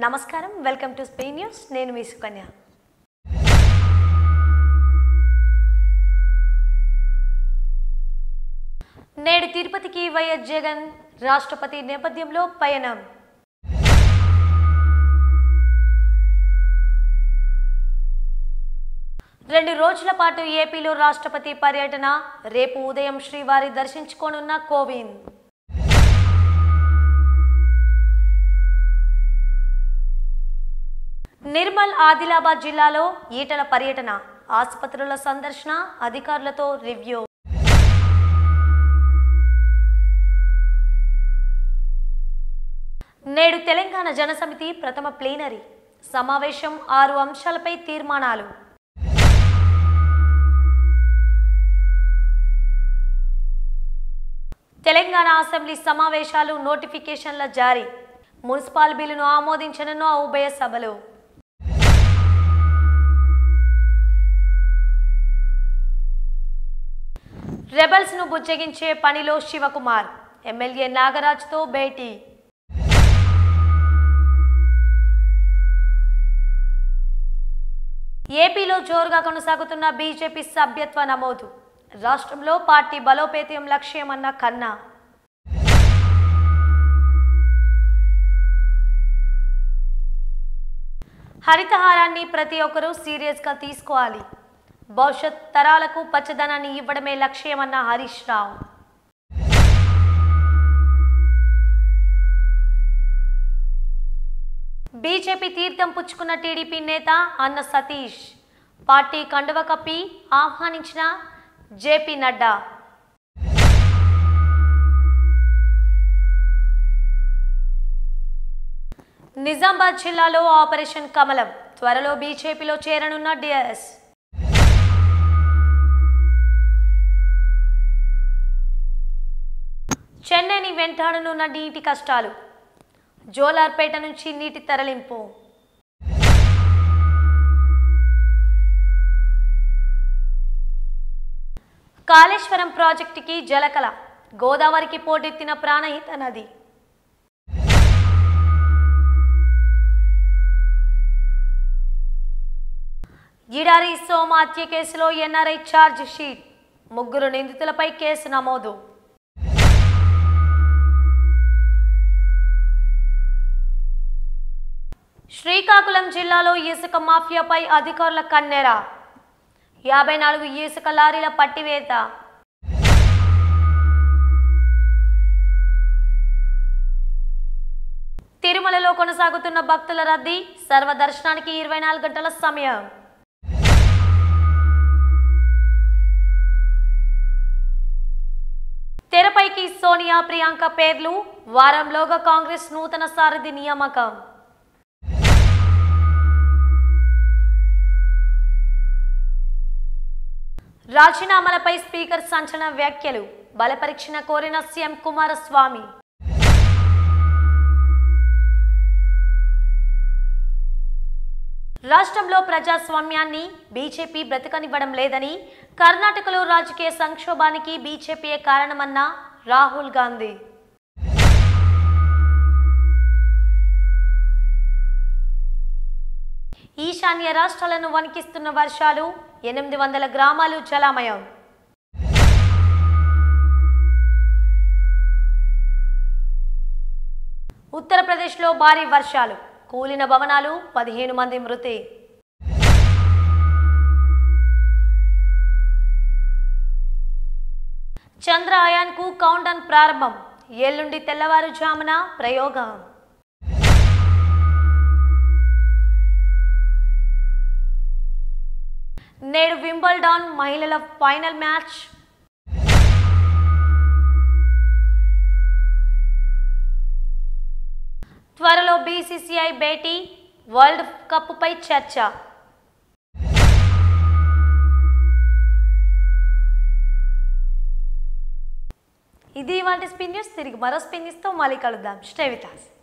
నమస్కారం welcome to Spain news నేను మీ సుకన్య నేడు తిరుపతికి వైఎస్ జగన్ రాష్ట్రపతి నేపథ్యంలో పయనం రెండు రోజుల పాటు ఏపీలో రాష్ట్రపతి పర్యటన రేపు ఉదయం శ్రీవారి దర్శించుకోనున్న కోవింద్ నిర్మల్ ఆదిలాబాద్ జిల్లాలో ఈటల పర్యటన ఆసుపత్రుల సందర్శన అధికారులతో రివ్యూ నేడు తెలంగాణ జనసమితి ప్రథమ ప్లీనరీ సమావేశం ఆరు అంశాలపై తీర్మానాలు తెలంగాణ అసెంబ్లీ సమావేశాలు నోటిఫికేషన్ల జారీ మున్సిపల్ బిల్లును ఆమోదించనున్న ఉభయ సభలు రెబల్స్ ను బుజ్జగించే పనిలో శివకుమార్ ఎమ్మెల్యే నాగరాజ్తో భేటీ ఏపీలో జోరుగా కొనసాగుతున్న బీజేపీ సభ్యత్వ నమోదు రాష్ట్రంలో పార్టీ బలోపేతం లక్ష్యమన్న కన్నా హరితహారాన్ని ప్రతి ఒక్కరూ సీరియస్గా తీసుకోవాలి భవిష్యత్ తరాలకు పచ్చదనాన్ని ఇవ్వడమే లక్ష్యమన్న హరీష్ రావు బీజేపీ తీర్థం పుచ్చుకున్న టీడీపీ నేత అన్న సతీష్ పార్టీ కండువ కప్పి ఆహ్వానించిన జేపీ నడ్డా నిజామాబాద్ జిల్లాలో ఆపరేషన్ కమలం త్వరలో బీజేపీలో చేరనున్న డిఎస్ చెన్నైని వెంటాడనున్న నీటి కష్టాలు జోలార్పేట నుంచి నీటి తరలింపు కాళేశ్వరం ప్రాజెక్టుకి జలకల గోదావరికి పోటెత్తిన ప్రాణహిత నది గిడారి సోమ హత్య కేసులో ఎన్ఆర్ఐ ఛార్జ్ షీట్ ముగ్గురు నిందితులపై కేసు నమోదు శ్రీకాకుళం జిల్లాలో ఇసుక మాఫియాపై అధికారుల కన్నెర యాభై నాలుగు ఇసుక లారీల పట్టివేత తిరుమలలో కొనసాగుతున్న భక్తుల రద్దీ సర్వదర్శనానికి ఇరవై నాలుగు గంటల సమయం తెరపైకి సోనియా ప్రియాంక పేర్లు వారంలోగా కాంగ్రెస్ నూతన సారథి నియామకం రాజీనామాలపై స్పీకర్ సంచలన వ్యాఖ్యలు బలపరీక్షణ కోరిన సీఎం కుమారస్వామి రాష్ట్రంలో ప్రజాస్వామ్యాన్ని బీజేపీ బ్రతకనివ్వడం లేదని కర్ణాటకలో రాజకీయ సంక్షోభానికి బీజేపీయే కారణమన్న రాహుల్ గాంధీ ఈశాన్య రాష్ట్రాలను వణికిస్తున్న వర్షాలు ఎనిమిది వందల గ్రామాలు జలామయం ఉత్తరప్రదేశ్లో భారీ వర్షాలు కూలిన భవనాలు పదిహేను మంది మృతి చంద్రయాన్కు కౌంటౌన్ ప్రారంభం ఎల్లుండి తెల్లవారుజామున ప్రయోగం నేడు వింబల్డౌన్ మహిళల ఫైనల్ మ్యాచ్ త్వరలో బీసీసీఐ భేటీ వరల్డ్ కప్పుపై చర్చ ఇది ఇవాళ స్పిన్ న్యూస్ తిరిగి మరో స్పిన్ న్యూస్తో మళ్ళీ కలుద్దాం స్టే విత్ us.